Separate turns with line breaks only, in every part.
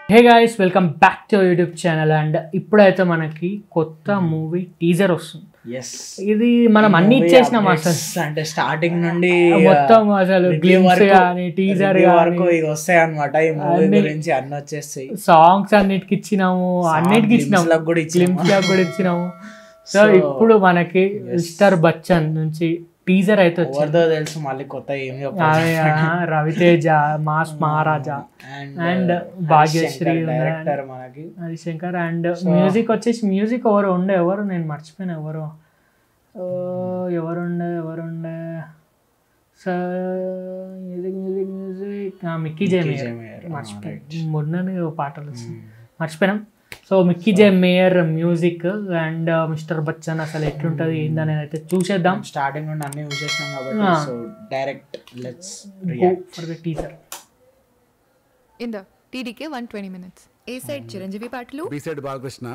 Hey guys welcome back to YouTube channel and ఇప్పుడైతే మనకి కొత్త మూవీ టీజర్ వస్తుంది
ఎస్
ఇది మనం అన్ని ఇచ్చేసినాం అసలు
అంటే స్టార్టింగ్ నుండి
మొత్తం అసలు గ్లిమ్స్ కానీ టీజర్
వరకు
కానీ
ఇవి వస్తాయి అనమాట ఈ మూవీ
అన్ని-
గురించి అన్ని వచ్చేస్తాయి
సాంగ్స్ అన్నిటికి ఇచ్చినాము అన్నిటికి ఇచ్చినాము
లకు కూడా ఇచ్చినాము.
గ్లిమ్స్ లకు కూడా ఇచ్చినాము సో
So,
ఇప్పుడు మనకి మిస్టర్ బచ్చన్ నుంచి టీజర్ అయితే వచ్చింది
ఎవరిదో తెలుసు మళ్ళీ కొత్త ఏం
అదే, ఆ, రవితేజ మాస్ మహారాజా And భాగ్యశ్రీ ఉంది.
డైరెక్టర్ మనకి
హరిశంకర్ అండ్ మ్యూజిక్ వచ్చేసి మ్యూజిక్ ఎవరు ఉండే ఎవరు నేను మర్చిపోయినా ఎవరు ఓ, ఎవరుండే ఎవరుండే so music music music Mickey J
J.
Mayer
Mayer.
మర్చిపోయి మొన్ననే ఓ పాటలు వచ్చింది మర్చిపోయినాం so Mickey J Mayer music and mister Bachchan అసలు ఎట్లుంటది ఏందని అయితే చూసేద్దాం
స్టార్టింగ్ నుండి అన్ని చూసేసినాం కాబట్టి
Ah.
So direct let's
go for the teaser
ఇంద టీడీకే one twenty minutes A side Chiranjeevi పాటలు
బి సైడ్ బాలకృష్ణ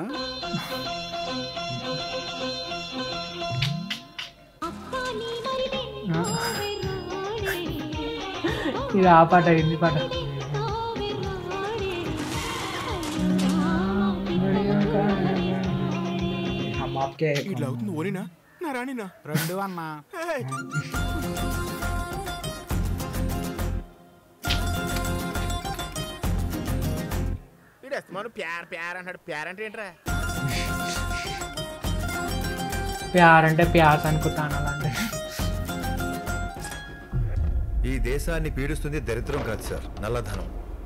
ఇది ఆ పాట హిందీ పాట
హమ్ ఆప్కే
ఇట్లా అవుతుంది ఓనినా నా రాణినా రెండు అన్నా మన ప్యార్ ప్యార్ అంటాడు ప్యార్ అంటే ఏంట్రా
ప్యార్ అంటే ప్యాస్ అనుకుంటాను అలాంటి
ఈ దేశాన్ని పీడిస్తుంది దరిద్రం కాదు సార్ నల్లధనం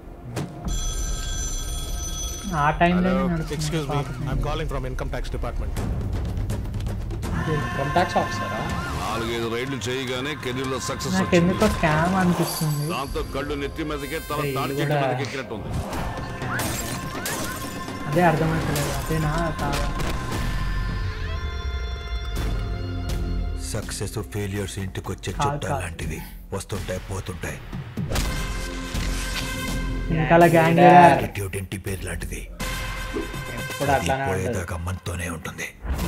ఆ టైంలో
excuse me I'm calling from income tax department
income tax ఆఫీసరా
నాలుగైదు రైళ్లు చేయగానే కెరీర్లో సక్సెస్
నాకు ఎందుకో స్కామ్ అనిపిస్తుంది
దాంతో కళ్ళు నెత్తి మీదకే తల
ఇది
తాడి చెట్టు
కూడా-
మీదకి ఎక్కినట్టుంది
అదే అర్థమవుతలేదు అదేనా కాదా
సక్సెస్ ఫెయిలియర్స్ ఇంటికి వచ్చే
కాదు,
చుట్టాలు
కాదు.
లాంటివి వస్తుంటాయి పోతుంటాయి
వెనకాల గ్యాంగ్
యాటిట్యూడ్ ఇంటి పేరు లాంటిది
ఎప్పుడు అట్లానే ఉంటుంది
పోయేదాకా మనతోనే ఉంటుంది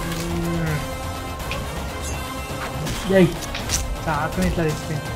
చాకుని ఇట్లా తెచ్చిపోయింది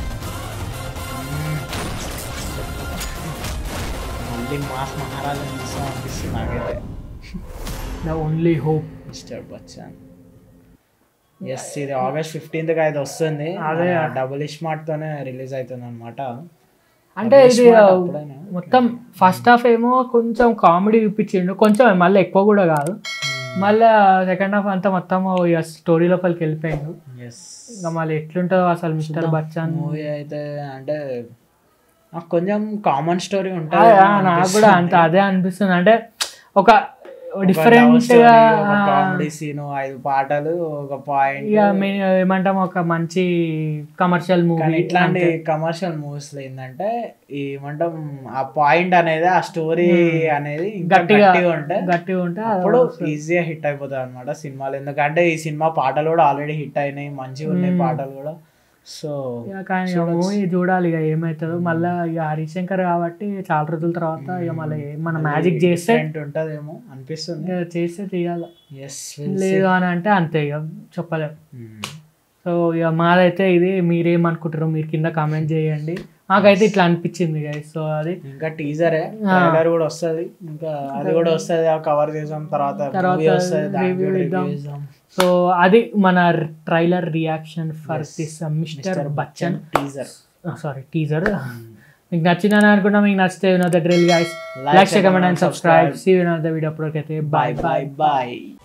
మళ్ళీ మాస్ మహారాజు చూస్తాం అనిపిస్తుంది నాకైతే
the only hope
mister Bachchan yes ఇది ఆగస్ట్ ఫిఫ్టీన్త్ కి అయితే వస్తుంది
అదే.
డబుల్ స్మార్ట్ తోనే రిలీజ్ అవుతుంది అనమాట
అంటే ఇది
Smart అప్పుడైనా.
మొత్తం ఫస్ట్ హాఫ్ ఏమో కొంచెం కామెడీ చూపించిండు కొంచెం మళ్ళీ ఎక్కువ కూడా కాదు మళ్ళీ సెకండ్ హాఫ్ అంతా మొత్తం ఇక స్టోరీ లోపలికి వెళ్ళిపోయిండు
ఎస్
ఇంకా మళ్ళీ ఎట్లుంటుందో అసలు మిస్టర్ బచ్చన్
మూవీ అయితే అంటే నాకు కొంచెం కామన్ స్టోరీ
ఆ,
ఉంటుంది
ఆ, నాకు కూడా అంత అదే అనిపిస్తుంది అంటే ఒక డిఫరెంట్ గా ఆ,
కామెడీ సీన్ ఐదు పాటలు ఒక పాయింట్
ఇక మెయిన్ ఏమంటాం ఒక మంచి కమర్షియల్
కానీ
మూవీ
ఇట్లాంటి కమర్షియల్ మూవీస్ లో ఏంటంటే ఈ ఏమంటాం ఆ పాయింట్ అనేది ఆ స్టోరీ అనేది ఇంకా
గట్టిగా
గట్టిగా ఉంటే
గట్టిగా ఉంటే
అప్పుడు ఈజీగా హిట్ అయిపోతుంది అనమాట సినిమాలు ఎందుకంటే ఈ సినిమా పాటలు కూడా ఆల్రెడీ హిట్ అయినాయి మంచిగా ఉన్నాయి పాటలు కూడా సో
ఇక కానీ మూవీ చూడాలి ఇక ఏమవుతుందో మళ్ళీ ఇక హరిశంకర్ కాబట్టి చాలా రోజుల తర్వాత ఇక మళ్ళీ మన మ్యాజిక్ చేస్తే
ఉంటదేమో అనిపిస్తుంది
ఇక చేస్తే చేయాలి
ఎస్
లేదు అని అంటే అంతే ఇక చెప్పలేం సో ఇక మాదైతే ఇది మీరేమనుకుంటారో మీరు కింద కామెంట్ చేయండి మాకైతే ఇట్లా అనిపించింది గైస్ సో అది
ఇంకా టీజరే ట్రైలర్ కూడా వస్తది ఇంకా అది కూడా వస్తది కవర్ చేసాం తర్వాత
తర్వాత
movie వస్తది దానికి
review
కూడా
ఇద్దాం.
review ఇద్దాం.
సో అది మన trailer reaction for
Yes.
This mister Bachchan
teaser
sorry teaser మీకు నచ్చిందని అనుకుంటా మీకు నచ్చితే వినోద డ్రిల్ guys
Like,
like
share,
comment and
comment,
subscribe
subscribe.
See వినోద వీడియో అప్పటికైతే బాయ్
బాయ్ బాయ్ బాయ్